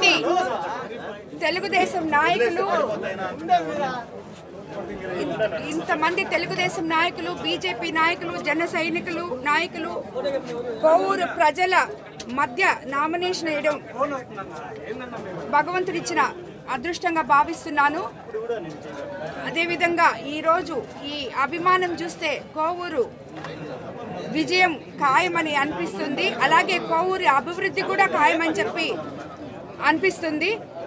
ఇంతమంది తెలుగుదేశం నాయకులు ఇంత- ఇంతమంది తెలుగుదేశం నాయకులు బీజేపీ నాయకులు జన సైనికులు నాయకులు కోవూరు ప్రజల మధ్య నామినేషన్ వేయడం భగవంతుడిచ్చిన అదృష్టంగా భావిస్తున్నాను అదేవిధంగా ఈరోజు ఈ అభిమానం చూస్తే కోవూరు విజయం ఖాయమని అనిపిస్తుంది అలాగే కోవూరి అభివృద్ధి కూడా ఖాయమని చెప్పి అనిపిస్తుంది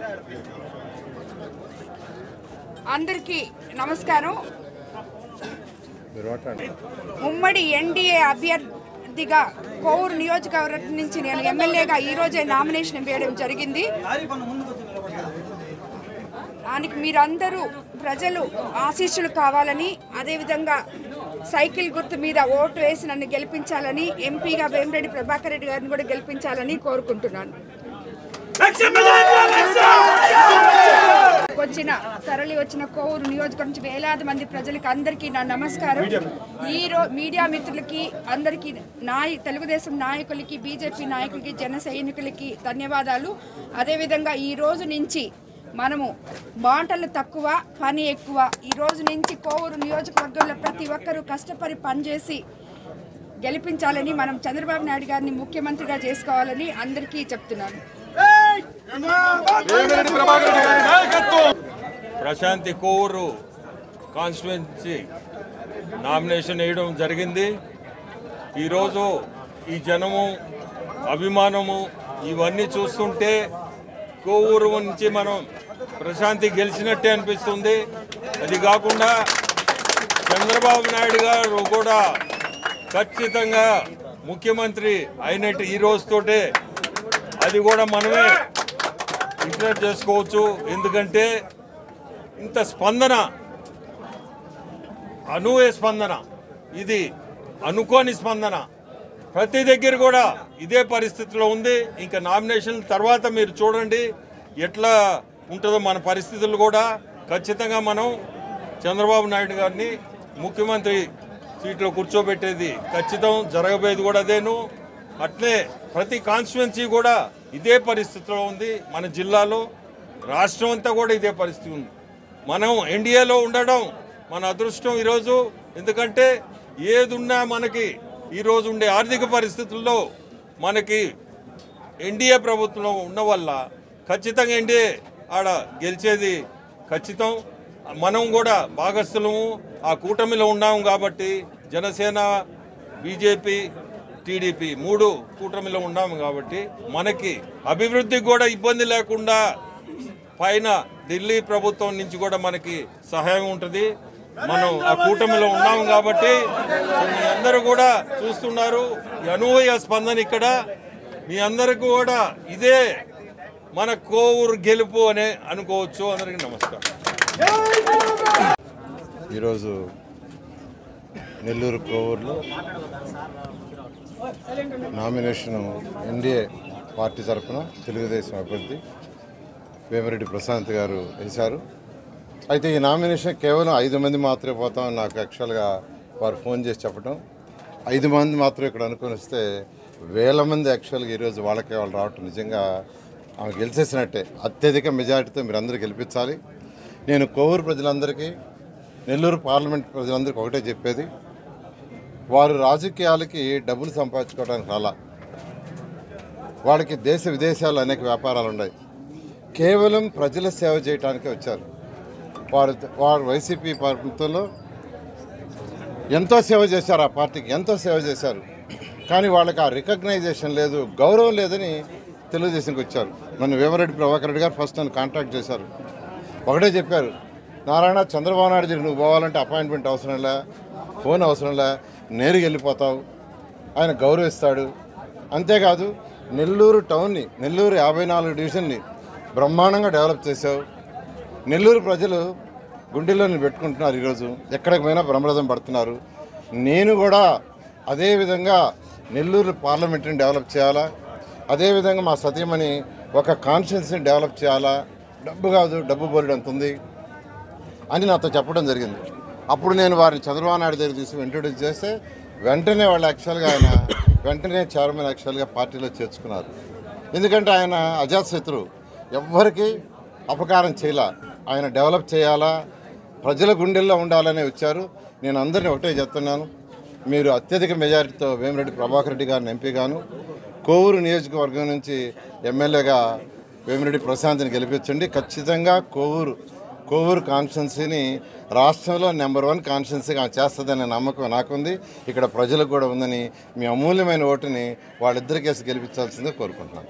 అందరికీ నమస్కారం ఉమ్మడి ఎన్డీఏ అభ్యర్థిగా కోవూరు నియోజకవర్గం నుంచి నేను ఎమ్మెల్యేగా ఈ రోజే నామినేషన్ వేయడం జరిగింది దానికి మీరందరూ ప్రజలు ఆశీస్సులు కావాలని అదేవిధంగా సైకిల్ గుర్తు మీద ఓటు వేసి నన్ను గెలిపించాలని ఎంపీగా వేమిరెడ్డి ప్రభాకర్ రెడ్డి గారిని కూడా గెలిపించాలని కోరుకుంటున్నాను వచ్చిన తరలి వచ్చిన కోవూరు నియోజకవర్గం నుంచి వేలాది మంది ప్రజలకి అందరికీ నా నమస్కారం ఈ రో మీడియా మిత్రులకి అందరికీ నాయ తెలుగుదేశం నాయకులకి బీజేపీ నాయకులకి జన సైనికులకి ధన్యవాదాలు అదేవిధంగా ఈ రోజు నుంచి మనము మాటలు తక్కువ పని ఎక్కువ ఈ రోజు నుంచి కోవూరు నియోజకవర్గంలో ప్రతి ఒక్కరూ కష్టపడి పనిచేసి గెలిపించాలని మనం చంద్రబాబు నాయుడు గారిని ముఖ్యమంత్రిగా చేసుకోవాలని అందరికీ చెప్తున్నాను ప్రశాంతి కోవూరు కాన్స్టిట్యున్సీ నామినేషన్ వేయడం జరిగింది ఈరోజు ఈ జనము అభిమానము ఇవన్నీ చూస్తుంటే కోవూరు నుంచి మనం ప్రశాంతి గెలిచినట్టే అనిపిస్తుంది అది కాకుండా చంద్రబాబు నాయుడు గారు కూడా ఖచ్చితంగా ముఖ్యమంత్రి అయినట్టు ఈ రోజుతోటే అది కూడా మనమే డిక్లేర్ చేసుకోవచ్చు ఎందుకంటే ఇంత స్పందన అనువే స్పందన ఇది అనుకోని స్పందన ప్రతి దగ్గర కూడా ఇదే పరిస్థితిలో ఉంది ఇంకా నామినేషన్ తర్వాత మీరు చూడండి ఎట్లా ఉంటుందో మన పరిస్థితులు కూడా ఖచ్చితంగా మనం చంద్రబాబు నాయుడు గారిని ముఖ్యమంత్రి సీట్లో కూర్చోబెట్టేది ఖచ్చితం జరగబోయేది కూడా అదేను అట్లే ప్రతి కాన్స్టిట్యున్సీ కూడా ఇదే పరిస్థితిలో ఉంది మన జిల్లాలో రాష్ట్రం అంతా కూడా ఇదే పరిస్థితి ఉంది మనం ఎన్డీఏలో ఉండడం మన అదృష్టం ఈరోజు ఎందుకంటే ఏదున్నా మనకి ఈరోజు ఉండే ఆర్థిక పరిస్థితుల్లో మనకి ఎన్డీఏ ప్రభుత్వంలో ఉన్న వల్ల ఖచ్చితంగా ఎన్డీఏ ఆడ గెలిచేది ఖచ్చితం మనం కూడా భాగస్థులము ఆ కూటమిలో ఉన్నాము కాబట్టి జనసేన బీజేపీ టీడీపీ మూడు కూటమిలో ఉన్నాము కాబట్టి మనకి అభివృద్ధికి కూడా ఇబ్బంది లేకుండా పైన ఢిల్లీ ప్రభుత్వం నుంచి కూడా మనకి సహాయం ఉంటుంది మనం ఆ కూటమిలో ఉన్నాము కాబట్టి సో మీ అందరూ కూడా చూస్తున్నారు ఈ అనుభవ స్పందన ఇక్కడ మీ అందరికీ కూడా ఇదే మన కోవూరు గెలుపు అనే అనుకోవచ్చు అందరికీ నమస్కారం ఈరోజు నెల్లూరు కోవూరులో నామినేషన్ ఎన్డీఏ పార్టీ తరఫున తెలుగుదేశం అభ్యర్థి వేమిరెడ్డి ప్రశాంత్ గారు వేశారు అయితే ఈ నామినేషన్ కేవలం ఐదు మంది మాత్రమే పోతామని నాకు యాక్చువల్గా వారు ఫోన్ చేసి చెప్పడం ఐదు మంది మాత్రం ఇక్కడ అనుకుని వస్తే వేల మంది యాక్చువల్గా ఈరోజు వాళ్ళకే వాళ్ళు రావటం నిజంగా ఆమె గెలిచేసినట్టే అత్యధిక మెజారిటీతో మీరు అందరూ గెలిపించాలి నేను కోవూరు ప్రజలందరికీ నెల్లూరు పార్లమెంట్ ప్రజలందరికీ ఒకటే చెప్పేది వారు రాజకీయాలకి డబ్బులు సంపాదించుకోవడానికి రాలా వాళ్ళకి దేశ విదేశాలు అనేక వ్యాపారాలు ఉన్నాయి కేవలం ప్రజల సేవ చేయడానికే వచ్చారు వారు వారు వైసీపీ ప్రభుత్వంలో ఎంతో సేవ చేశారు ఆ పార్టీకి ఎంతో సేవ చేశారు కానీ వాళ్ళకి ఆ రికగ్నైజేషన్ లేదు గౌరవం లేదని తెలుగుదేశంకి వచ్చారు నన్ను వేమరెడ్డి ప్రభాకర్ రెడ్డి గారు ఫస్ట్ నన్ను కాంటాక్ట్ చేశారు ఒకటే చెప్పారు నారాయణ చంద్రబాబు నాయుడు దగ్గరికి నువ్వు పోవాలంటే అపాయింట్మెంట్ అవసరం లే ఫోన్ అవసరం లే నేరుగా వెళ్ళిపోతావు ఆయన గౌరవిస్తాడు అంతేకాదు నెల్లూరు టౌన్ని నెల్లూరు యాభై నాలుగు డివిజన్ని బ్రహ్మాండంగా డెవలప్ చేసావు నెల్లూరు ప్రజలు గుండెల్లో పెట్టుకుంటున్నారు ఈరోజు ఎక్కడికి పోయినా బ్రహ్మరథం పడుతున్నారు నేను కూడా అదేవిధంగా నెల్లూరు పార్లమెంట్ని డెవలప్ చేయాలా అదేవిధంగా మా సతీమణి ఒక కాన్స్టిట్యున్సీని డెవలప్ చేయాలా డబ్బు కాదు డబ్బు బోలెడు అంత ఉంది అని నాతో చెప్పడం జరిగింది అప్పుడు నేను వారిని చంద్రబాబు నాయుడు దగ్గర తీసుకుని ఇంట్రొడ్యూస్ చేస్తే వెంటనే వాళ్ళు యాక్చువల్గా ఆయన వెంటనే చైర్మన్ యాక్చువల్గా పార్టీలో చేర్చుకున్నారు ఎందుకంటే ఆయన అజాత్ శత్రువు ఎవ్వరికి అపకారం చేయాల ఆయన డెవలప్ చేయాలా ప్రజల గుండెల్లో ఉండాలని వచ్చారు నేను అందరినీ ఒకటే చెప్తున్నాను మీరు అత్యధిక మెజారిటీతో వేమిరెడ్డి ప్రభాకర్ రెడ్డి గారిని ఎంపీగాను కోవూరు నియోజకవర్గం నుంచి ఎమ్మెల్యేగా వేమిరెడ్డి ప్రశాంత్ని గెలిపించండి ఖచ్చితంగా కోవూరు కోవూరు కాన్స్టిట్యున్సీని రాష్ట్రంలో నెంబర్ వన్ కాన్స్టిట్యున్సీగా చేస్తుందనే నమ్మకం నాకుంది ఇక్కడ ప్రజలకు కూడా ఉందని మీ అమూల్యమైన ఓటుని వాళ్ళిద్దరికేసి గెలిపించాల్సిందే కోరుకుంటున్నాను